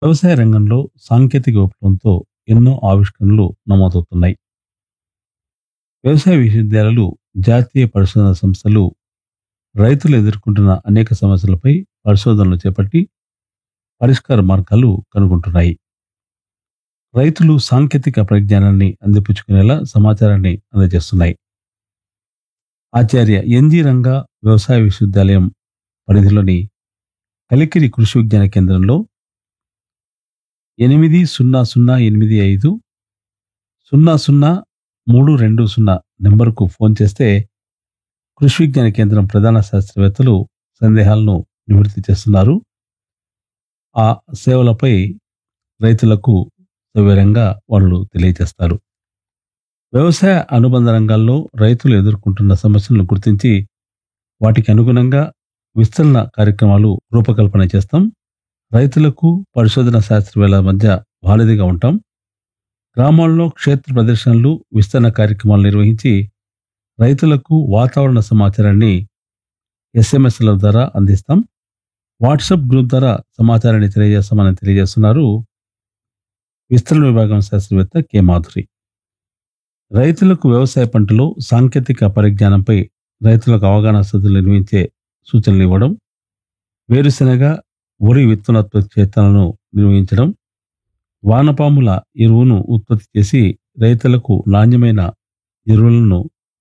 వ్యవసాయ రంగంలో సాంకేతిక విప్లవంతో ఎన్నో ఆవిష్కరణలు నమోదవుతున్నాయి వ్యవసాయ విశ్వవిద్యాలయాలు జాతీయ పరిశోధన సంస్థలు రైతులు ఎదుర్కొంటున్న అనేక సమస్యలపై పరిశోధనలు చేపట్టి పరిష్కార మార్గాలు కనుగొంటున్నాయి రైతులు సాంకేతిక పరిజ్ఞానాన్ని అందిపుచ్చుకునేలా సమాచారాన్ని అందజేస్తున్నాయి ఆచార్య ఎన్జి రంగా వ్యవసాయ విశ్వవిద్యాలయం పరిధిలోని కలికిరి కృషి విజ్ఞాన కేంద్రంలో ఎనిమిది సున్నా సున్నా ఎనిమిది ఐదు సున్నా సున్నా మూడు రెండు సున్నా నెంబర్కు ఫోన్ చేస్తే కృషి విజ్ఞాన కేంద్రం ప్రధాన శాస్త్రవేత్తలు సందేహాలను నివృత్తి చేస్తున్నారు ఆ సేవలపై రైతులకు సవివరంగా వాళ్ళు తెలియజేస్తారు వ్యవసాయ అనుబంధ రంగాల్లో రైతులు ఎదుర్కొంటున్న సమస్యలను గుర్తించి వాటికి అనుగుణంగా విస్తరణ కార్యక్రమాలు రూపకల్పన చేస్తాం రైతులకు పరిశోధన శాస్త్రవేత్తల మధ్య వారధిగా ఉంటాం గ్రామాల్లో క్షేత్ర ప్రదర్శనలు విస్తరణ కార్యక్రమాలు నిర్వహించి రైతులకు వాతావరణ సమాచారాన్ని ఎస్ఎంఎస్ల ద్వారా అందిస్తాం వాట్సాప్ గ్రూప్ ద్వారా సమాచారాన్ని తెలియజేస్తామని తెలియజేస్తున్నారు విస్తరణ విభాగం శాస్త్రవేత్త కె మాధురి రైతులకు వ్యవసాయ పంటలో సాంకేతిక పరిజ్ఞానంపై రైతులకు అవగాహన సదులు నిర్వహించే సూచనలు ఇవ్వడం వేరుశెనగ వరి విత్తనోత్పత్తి క్షేత్రాలను నిర్వహించడం వానపాముల ఎరువును ఉత్పత్తి చేసి రైతులకు నాణ్యమైన ఎరువులను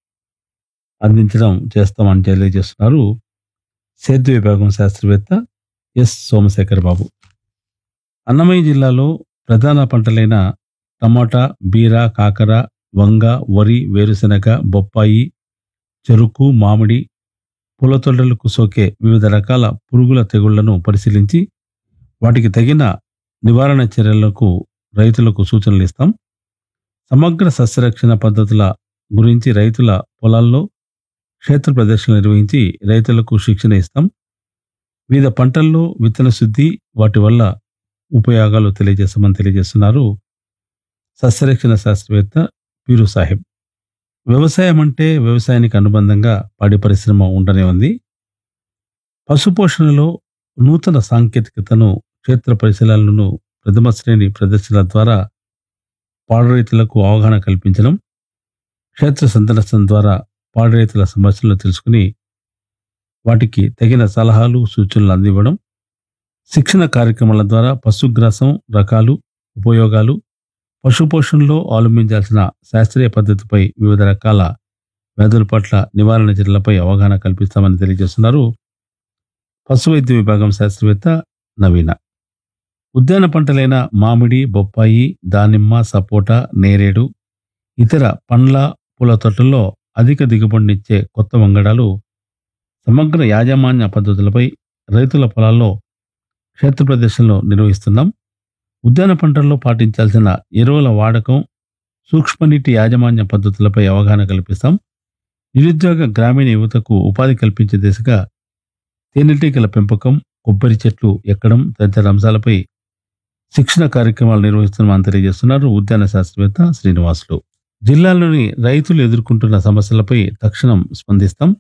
అందించడం చేస్తామని తెలియజేస్తున్నారు సేద్య విభాగం శాస్త్రవేత్త ఎస్ సోమశేఖర్ బాబు అన్నమయ్య జిల్లాలో ప్రధాన పంటలైన టమాటా బీర కాకర వంగ వరి వేరుశెనగ బొప్పాయి చెరుకు మామిడి పూలతొండలకు సోకే వివిధ రకాల పురుగుల తెగుళ్లను పరిశీలించి వాటికి తగిన నివారణ చర్యలకు రైతులకు సూచనలు ఇస్తాం సమగ్ర సస్యరక్షణ పద్ధతుల గురించి రైతుల పొలాల్లో క్షేత్ర ప్రదర్శనలు నిర్వహించి రైతులకు శిక్షణ ఇస్తాం వివిధ పంటల్లో విత్తన శుద్ధి వాటి వల్ల ఉపయోగాలు తెలియజేస్తామని తెలియజేస్తున్నారు సస్యరక్షణ శాస్త్రవేత్త పీరు సాహెబ్ వ్యవసాయం అంటే వ్యవసాయానికి అనుబంధంగా పాడి పరిశ్రమ ఉండనే ఉంది పశుపోషణలో నూతన సాంకేతికతను క్షేత్ర పరిశీలనలను ప్రథమ శ్రేణి ప్రదర్శనల ద్వారా పాడి రైతులకు అవగాహన కల్పించడం క్షేత్ర సందర్శన ద్వారా పాడి రైతుల సమస్యలను తెలుసుకుని వాటికి తగిన సలహాలు సూచనలు అందివ్వడం శిక్షణ కార్యక్రమాల ద్వారా పశుగ్రాసం రకాలు ఉపయోగాలు పశుపోషణలో అవలంబించాల్సిన శాస్త్రీయ పద్ధతిపై వివిధ రకాల వ్యాధుల పట్ల నివారణ చర్యలపై అవగాహన కల్పిస్తామని తెలియజేస్తున్నారు పశు వైద్య విభాగం శాస్త్రవేత్త నవీన ఉద్యాన పంటలైన మామిడి బొప్పాయి దానిమ్మ సపోటా నేరేడు ఇతర పండ్ల పూల తోటల్లో అధిక దిగుబడినిచ్చే కొత్త వంగడాలు సమగ్ర యాజమాన్య పద్ధతులపై రైతుల పొలాల్లో క్షేత్ర ప్రదర్శనలు నిర్వహిస్తున్నాం ఉద్యాన పంటల్లో పాటించాల్సిన ఎరువుల వాడకం సూక్ష్మనీటి యాజమాన్య పద్ధతులపై అవగాహన కల్పిస్తాం నిరుద్యోగ గ్రామీణ యువతకు ఉపాధి కల్పించే దిశగా తేనెటీగల పెంపకం కొబ్బరి చెట్లు ఎక్కడం తదితర అంశాలపై శిక్షణ కార్యక్రమాలు నిర్వహిస్తున్నామని తెలియజేస్తున్నారు ఉద్యాన శాస్త్రవేత్త శ్రీనివాసులు జిల్లాలోని రైతులు ఎదుర్కొంటున్న సమస్యలపై తక్షణం స్పందిస్తాం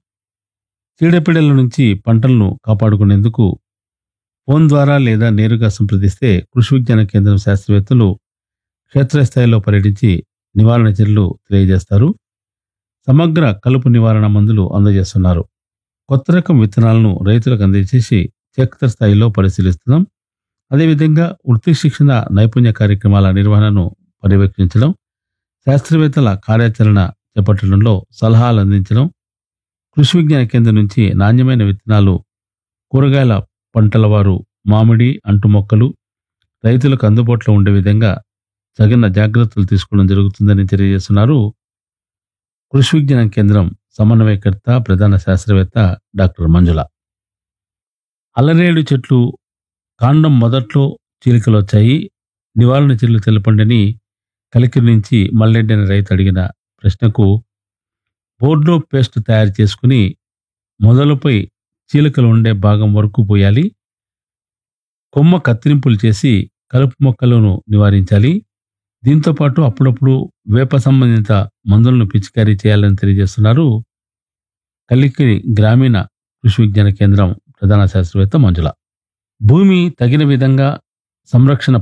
చీడపీడల నుంచి పంటలను కాపాడుకునేందుకు ఫోన్ ద్వారా లేదా నేరుగా సంప్రదిస్తే కృషి విజ్ఞాన కేంద్రం శాస్త్రవేత్తలు క్షేత్రస్థాయిలో పర్యటించి నివారణ చర్యలు తెలియజేస్తారు సమగ్ర కలుపు నివారణ మందులు అందజేస్తున్నారు కొత్త రకం విత్తనాలను రైతులకు అందజేసి క్షేత్ర స్థాయిలో పరిశీలిస్తున్నాం అదేవిధంగా వృత్తి శిక్షణ నైపుణ్య కార్యక్రమాల నిర్వహణను పర్యవేక్షించడం శాస్త్రవేత్తల కార్యాచరణ చేపట్టడంలో సలహాలు అందించడం కృషి విజ్ఞాన కేంద్రం నుంచి నాణ్యమైన విత్తనాలు కూరగాయల పంటల వారు మామిడి అంటు మొక్కలు రైతులకు అందుబాటులో ఉండే విధంగా తగిన జాగ్రత్తలు తీసుకోవడం జరుగుతుందని తెలియజేస్తున్నారు కృషి విజ్ఞాన కేంద్రం సమన్వయకర్త ప్రధాన శాస్త్రవేత్త డాక్టర్ మంజుల అల్లరేడు చెట్లు కాండం మొదట్లో చీలికలు వచ్చాయి నివారణ చర్యలు తెలపండి కలికిరి నుంచి మల్లెడ్డి అనే రైతు అడిగిన ప్రశ్నకు బోర్డో పేస్ట్ తయారు చేసుకుని మొదలుపై చీలికలు ఉండే భాగం వరకు పోయాలి కొమ్మ కత్తిరింపులు చేసి కలుపు మొక్కలను నివారించాలి దీంతో పాటు అప్పుడప్పుడు వేప సంబంధిత మందులను పిచికారీ చేయాలని తెలియజేస్తున్నారు కలికిరి గ్రామీణ కృషి విజ్ఞాన కేంద్రం ప్రధాన శాస్త్రవేత్త మంజుల భూమి తగిన విధంగా సంరక్షణ